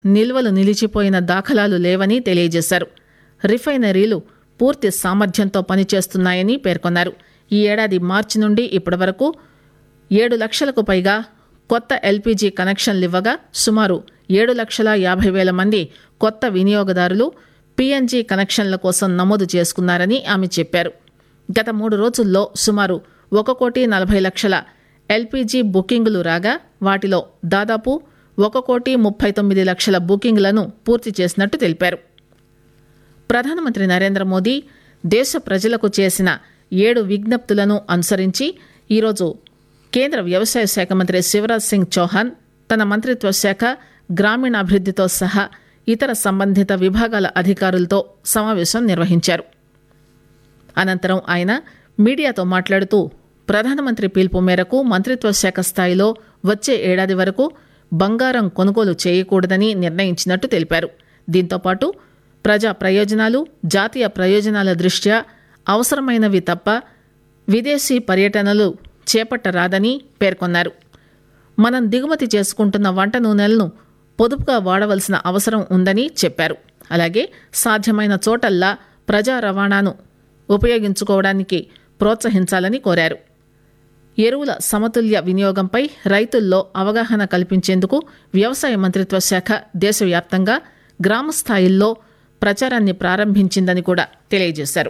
నిల్వలు నిలిచిపోయిన దాఖలాలు లేవని తెలియజేశారు రిఫైనరీలు పూర్తి సామర్థ్యంతో పనిచేస్తున్నాయని పేర్కొన్నారు ఈ ఏడాది మార్చి నుండి ఇప్పటి వరకు ఏడు లక్షలకు పైగా కొత్త ఎల్పీజీ కనెక్షన్లు ఇవ్వగా సుమారు ఏడు లక్షల యాభై వేల మంది కొత్త వినియోగదారులు పీఎన్జీ కనెక్షన్ల కోసం నమోదు చేసుకున్నారని ఆమె చెప్పారు గత మూడు రోజుల్లో సుమారు ఒక కోటి నలభై లక్షల ఎల్పీజీ బుకింగులు రాగా వాటిలో దాదాపు ఒక కోటి ముప్పై తొమ్మిది లక్షల బుకింగ్లను పూర్తి చేసినట్టు తెలిపారు ప్రధానమంత్రి నరేంద్ర మోదీ దేశ ప్రజలకు చేసిన ఏడు విజ్ఞప్తులను అనుసరించి ఈరోజు కేంద్ర వ్యవసాయ శాఖ మంత్రి శివరాజ్ సింగ్ చౌహాన్ తన మంత్రిత్వ శాఖ గ్రామీణాభివృద్దితో సహా ఇతర సంబంధిత విభాగాల అధికారులతో సమావేశం నిర్వహించారు అనంతరం ఆయన మీడియాతో మాట్లాడుతూ ప్రధానమంత్రి పిలుపు మేరకు మంత్రిత్వ శాఖ స్థాయిలో వచ్చే ఏడాది వరకు బంగారం కొనుగోలు చేయకూడదని నిర్ణయించినట్టు తెలిపారు దీంతోపాటు ప్రజా ప్రయోజనాలు జాతీయ ప్రయోజనాల దృష్ట్యా అవసరమైనవి తప్ప విదేశీ పర్యటనలు చేపట్టరాదని పేర్కొన్నారు మనం దిగుమతి చేసుకుంటున్న వంట నూనెలను పొదుపుగా వాడవలసిన అవసరం ఉందని చెప్పారు అలాగే సాధ్యమైన చోటల్లా ప్రజా రవాణాను ఉపయోగించుకోవడానికి ప్రోత్సహించాలని కోరారు ఎరువుల సమతుల్య వినియోగంపై రైతుల్లో అవగాహన కల్పించేందుకు వ్యవసాయ మంత్రిత్వ శాఖ దేశవ్యాప్తంగా గ్రామ స్థాయిల్లో ప్రచారాన్ని ప్రారంభించిందని కూడా తెలియజేశారు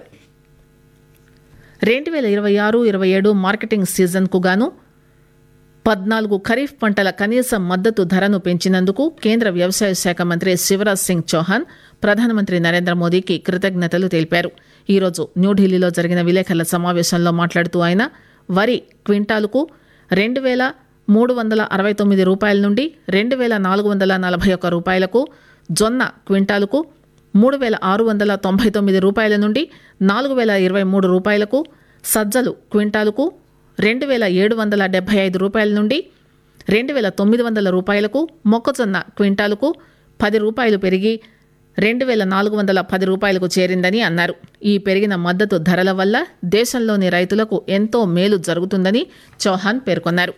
రెండు వేల ఇరవై ఆరు ఇరవై ఏడు మార్కెటింగ్ సీజన్కు గాను పద్నాలుగు ఖరీఫ్ పంటల కనీస మద్దతు ధరను పెంచినందుకు కేంద్ర వ్యవసాయ శాఖ మంత్రి శివరాజ్ సింగ్ చౌహాన్ ప్రధానమంత్రి నరేంద్ర మోదీకి కృతజ్ఞతలు తెలిపారు ఈరోజు న్యూఢిల్లీలో జరిగిన విలేకరుల సమావేశంలో మాట్లాడుతూ ఆయన వరి క్వింటాలుకు రెండు వేల మూడు వందల అరవై తొమ్మిది రూపాయల నుండి రెండు వేల నాలుగు వందల నలభై ఒక్క రూపాయలకు జొన్న క్వింటాలుకు మూడు వేల ఆరు వందల తొంభై తొమ్మిది రూపాయల నుండి నాలుగు వేల ఇరవై మూడు రూపాయలకు సజ్జలు క్వింటాలుకు రెండు వేల ఏడు వందల డెబ్బై ఐదు రూపాయల నుండి రెండు వేల తొమ్మిది వందల రూపాయలకు మొక్కజొన్న క్వింటాలుకు పది రూపాయలు పెరిగి రెండు వేల నాలుగు వందల పది రూపాయలకు చేరిందని అన్నారు ఈ పెరిగిన మద్దతు ధరల వల్ల దేశంలోని రైతులకు ఎంతో మేలు జరుగుతుందని చౌహాన్ పేర్కొన్నారు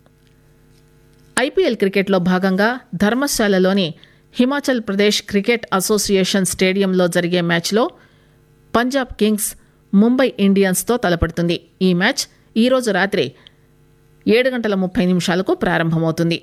ఐపీఎల్ క్రికెట్లో భాగంగా ధర్మశాలలోని హిమాచల్ ప్రదేశ్ క్రికెట్ అసోసియేషన్ స్టేడియంలో జరిగే మ్యాచ్లో పంజాబ్ కింగ్స్ ముంబై ఇండియన్స్తో తలపడుతుంది ఈ మ్యాచ్ ఈరోజు రాత్రి ఏడు గంటల ముప్పై నిమిషాలకు ప్రారంభమవుతుంది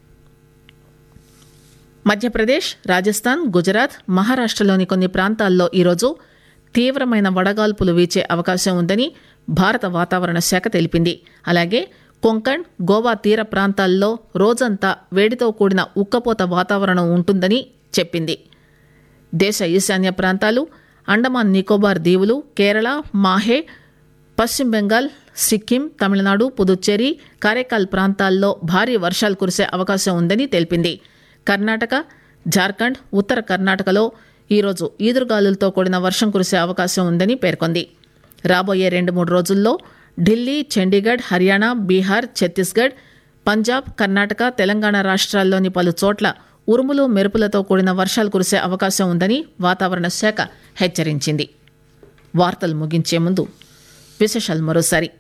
మధ్యప్రదేశ్ రాజస్థాన్ గుజరాత్ మహారాష్టలోని కొన్ని ప్రాంతాల్లో ఈరోజు తీవ్రమైన వడగాల్పులు వీచే అవకాశం ఉందని భారత వాతావరణ శాఖ తెలిపింది అలాగే కొంకణ్ గోవా తీర ప్రాంతాల్లో రోజంతా వేడితో కూడిన ఉక్కపోత వాతావరణం ఉంటుందని చెప్పింది దేశ ఈశాన్య ప్రాంతాలు అండమాన్ నికోబార్ దీవులు కేరళ మాహే పశ్చిమ బెంగాల్ సిక్కిం తమిళనాడు పుదుచ్చేరి కారైకాల్ ప్రాంతాల్లో భారీ వర్షాలు కురిసే అవకాశం ఉందని తెలిపింది కర్ణాటక జార్ఖండ్ ఉత్తర కర్ణాటకలో ఈరోజు ఈదురుగాలులతో కూడిన వర్షం కురిసే అవకాశం ఉందని పేర్కొంది రాబోయే రెండు మూడు రోజుల్లో ఢిల్లీ చండీగఢ్ హర్యానా బీహార్ ఛత్తీస్గఢ్ పంజాబ్ కర్ణాటక తెలంగాణ రాష్ట్రాల్లోని పలు చోట్ల ఉరుములు మెరుపులతో కూడిన వర్షాలు కురిసే అవకాశం ఉందని వాతావరణ శాఖ హెచ్చరించింది వార్తలు ముగించే ముందు విశేషాలు మరోసారి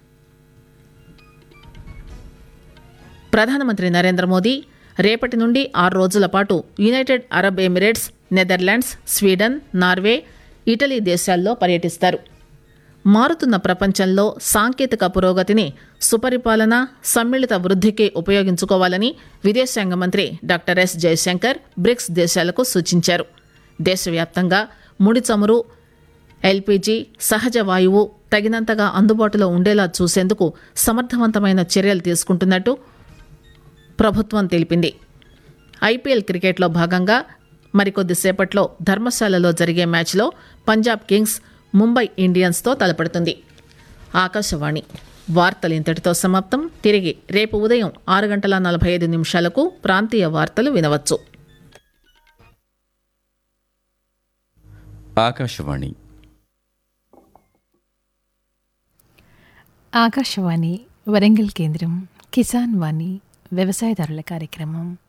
ప్రధానమంత్రి నరేంద్ర మోదీ రేపటి నుండి ఆరు రోజుల పాటు United Arab Emirates Netherlands Sweden Norway Italy దేశాల్లో పర్యటిస్తారు మారుతున్న ప్రపంచంలో సాంకేతిక పురోగతిని సుపరిపాలన సమ్మిళిత వృద్ధికి ఉపయోగించుకోవాలని విదేశాంగ మంత్రి డాక్టర్ ఎస్ జయశంకర్ బ్రిక్స్ దేశాలకు సూచించారు దేశవ్యాప్తంగా ముడి చమురు ఎల్పీజీ సహజ వాయువు తగినంతగా అందుబాటులో ఉండేలా చూసేందుకు సమర్థవంతమైన చర్యలు తీసుకుంటున్నట్టు ప్రభుత్వం తెలిపింది ఐపీఎల్ క్రికెట్లో భాగంగా మరికొద్దిసేపట్లో ధర్మశాలలో జరిగే మ్యాచ్లో పంజాబ్ కింగ్స్ ముంబై ఇండియన్స్తో తలపడుతుంది ఆకాశవాణి వార్తలు ఇంతటితో సమాప్తం తిరిగి రేపు ఉదయం ఆరు గంటల నలభై ఐదు నిమిషాలకు ప్రాంతీయ వార్తలు వినవచ్చు ఆకాశవాణి ఆకాశవాణి వరంగల్ కేంద్రం కిసాన్ వాణి వ్యవసాయదారుల కార్యక్రమం